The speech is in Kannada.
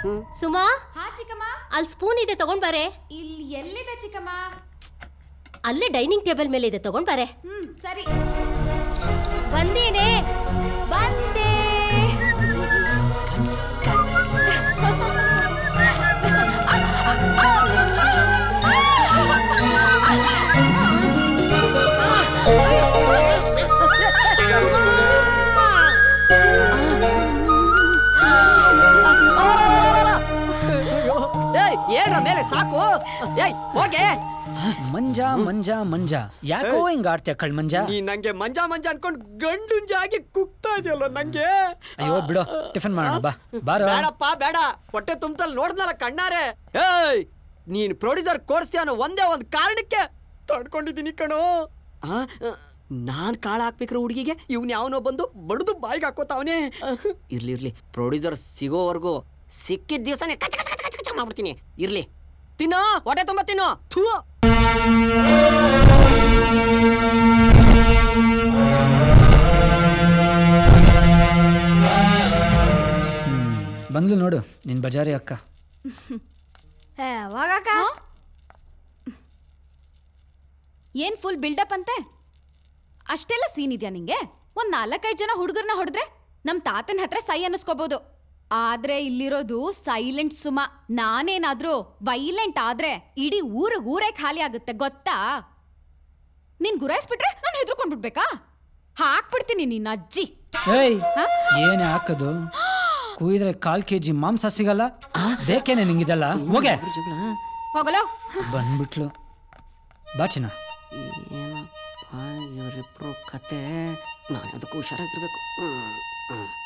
ಸುಮಾ ಹಾ ಚಿಕ್ಕಮ್ಮ ಅಲ್ಲಿ ಸ್ಪೂನ್ ಇದೆ ತಗೊಂಡ್ ಬಾರೆ ಇಲ್ಲಿ ಎಲ್ಲಿದೆ ಚಿಕ್ಕಮ್ಮ ಅಲ್ಲೇ ಡೈನಿಂಗ್ ಟೇಬಲ್ ಮೇಲೆ ಇದೆ ತಗೊಂಡ್ ಬಾರೆ ಹ್ಮ್ ಸರಿ ಬಂದೇನೆ ಬಂದೆ ಏಯ್ ಏನ್ರ ಮೇಲೆ ಸಾಕು ಏಯ್ ಹೋಗೆ ಮಂಜ ಮಂಜ ಮಂಜ ಯಾಕೋ ಹಿಂಗ ಆಡ್ತೀಯ ಕಳ್ ಮಂಜ ನೀ ನಂಗೆ ಮಂಜ ಮಂಜ ಅನ್ಕೊಂಡ್ ಗಂಡುಂಜಾಗಿ ಕುಗ್ತಾ ಇದೆಯಲ್ಲ ನಂಗೆ ಅಯ್ಯೋ ಬಿಡು ಟಿಫನ್ ಮಾಡೋಣ ಬಾ ಬಾರೋ ಬೇಡಪ್ಪ ಬೇಡ ಹೊಟ್ಟೆ ತುಂಬತಲ್ ನೋಡ್ದಲ್ಲ ಕಣ್ಣಾರೆ ಏಯ್ ನೀನ್ ಪ್ರೊಡ್ಯೂಸರ್ ಕೋರ್ಸ್ತೀಯ ಅನ್ನೋ ಒಂದೇ ಒಂದ್ ಕಾರಣಕ್ಕೆ ತಡ್ಕೊಂಡಿದ್ದೀನಿ ಕಣೋ ಆ, ಆ, ನಾನ್ ಕಾಳ ಹಾಕ್ಬೇಕ್ರೆ ಹುಡುಗಿಗೆ ಇವ್ನ ಯಾವನೋ ಬಂದು ಬಡ್ದು ಬಾಯಿಗೆ ಹಾಕೋತಾವನೆ ಇರ್ಲಿ ಇರ್ಲಿ ಪ್ರೊಡ್ಯೂಸರ್ ಸಿಗೋವರೆಗೂ ಸಿಕ್ಕಿದ ದಿವಸನೇ ಕಚ ಕಚ ಕಚ ಕಚ ಕಚ ಮಾಡ್ಬಿಡ್ತೀನಿ ಇರ್ಲಿ ತಿನ್ನೋ ಹೊಟ್ಟೆ ತುಂಬ ತಿನ್ನೋ ಥೂ ಬಂದ್ಲು ನೋಡು ನಿನ್ ಬಜಾರಿ ಅಕ್ಕ ಯಾವಾಗಕ್ಕ ಏನ್ ಫುಲ್ ಬಿಲ್ಡಪ್ ಅಂತೆ ಅಷ್ಟೆಲ್ಲ ಸೀನ್ ಇದೆಯಾ ನಿಂಗೆ ಒಂದ್ ನಾಲ್ಕೈದು ಜನ ಹುಡುಗರನ್ನ ಹೊಡೆದ್ರೆ ನಮ್ ತಾತನ ಹತ್ರ ಸೈ ಅನ್ನಿಸ್ಕೋಬಹುದು ಆದ್ರೆ ಇಲ್ಲಿರೋದು ಸೈಲೆಂಟ್ ಸುಮ ನಾನೇನಾದ್ರೂ ವೈಲೆಂಟ್ ಆದ್ರೆ ಇಡೀ ಊರಿಗೆ ಊರೇ ಖಾಲಿ ಆಗುತ್ತೆ ಗೊತ್ತಾ ನೀನ್ ಗುರಾಯಿಸ್ಬಿಟ್ರೆ ನಾನು ಹೆದರ್ಕೊಂಡ್ಬಿಡ್ಬೇಕಾ ಹಾಕ್ಬಿಡ್ತೀನಿ ನಿನ್ನ ಅಜ್ಜಿ ಏಯ್ ಏನೇ ಹಾಕದು ಕುಯ್ದ್ರೆ ಕಾಲ್ ಕೆಜಿ ಮಾಂಸ ಸಿಗಲ್ಲ ಬೇಕೇನೆ ನಿಂಗಿದಲ್ಲ ಹೋಗೆ ಹೋಗಲೋ ಬಂದ್ಬಿಟ್ಲು ಬಾ ಚಿನ್ನ ಏನಪ್ಪ ಇವರಿಬ್ರು ಕತೆ ನಾನು ಅದಕ್ಕೂ ಹುಷಾರಾಗಿರ್ಬೇಕು ಹ್ಮ್, ಹ್ಮ್.